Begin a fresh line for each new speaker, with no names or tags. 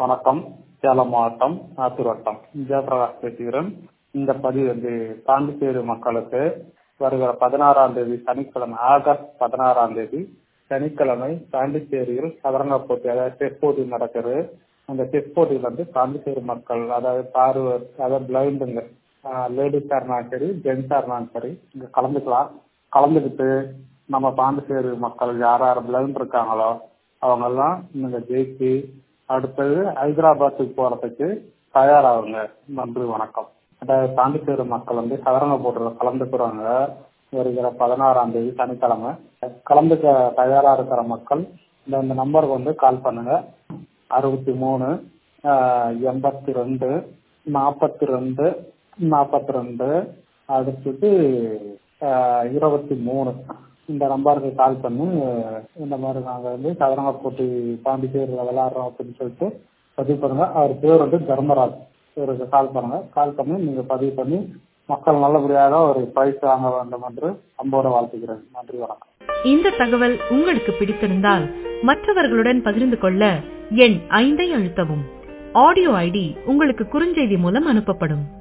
வணக்கம் சேலம் மாவட்டம் ஆத்தூர் வட்டம் ஜெயபிரகாஷ் பேசுகிறேன் இந்த பதிவு வந்து பாண்டிச்சேரி மக்களுக்கு வருகிற பதினாறாம் தேதி சனிக்கிழமை ஆகஸ்ட் பதினாறாம் தேதி சனிக்கிழமை பாண்டிச்சேரியில் சதுரங்க போட்டி அதாவது செஸ் போட்டி நடக்குது அந்த செஸ் போட்டியில் வந்து பாண்டிச்சேரி மக்கள் அதாவது பார்வை அதாவது பிளைண்டுங்க லேடிஸாக இருந்தாலும் சரி ஜென்ஸாக இருந்தாலும் சரி இங்கே கலந்துக்கலாம் கலந்துக்கிட்டு நம்ம பாண்டிச்சேரி மக்கள் யார் யார் பிளைண்ட் இருக்காங்களோ அவங்கெல்லாம் இங்கே ஜெயிச்சு அடுத்தது ஹைதராபாத்துக்கு போகிறதுக்கு தயாராகுங்க நன்றி வணக்கம் அதாவது பாண்டிச்சேரி மக்கள் வந்து சதுரங்க போட்டியில் கலந்துக்கிறாங்க வருகிற பதினாறாம் தேதி சனிக்கிழமை கலந்துக்க தயாராக இருக்கிற மக்கள் இந்த இந்த நம்பருக்கு வந்து கால் பண்ணுங்க அறுபத்தி மூணு எண்பத்தி ரெண்டு நாற்பத்தி ரெண்டு நாற்பத்தி ரெண்டு அடுத்தது இருபத்தி மூணு இந்த நம்பருக்கு கால் பண்ணி இந்த மாதிரி நாங்கள் வந்து சதுரங்க போட்டி பாண்டிச்சேரியில் விளையாடுறோம் அப்படின்னு சொல்லிட்டு பதிவு பண்ணுங்க அவர் பேர் வந்து தர்மராஜ் இவருக்கு கால் பண்ணுங்க கால் பண்ணி நீங்கள் பதிவு பண்ணி மக்கள் நல்லபடியாக ஒரு பரிசு வாங்க வேண்டும் என்று அன்போடு வாழ்த்துக்கிறேன் நன்றி வணக்கம்
இந்த தகவல் உங்களுக்கு பிடித்திருந்தால் மற்றவர்களுடன் பகிர்ந்து கொள்ள எண் ஐந்தை அழுத்தவும் ஆடியோ ஐடி உங்களுக்கு குறுஞ்செய்தி மூலம் அனுப்பப்படும்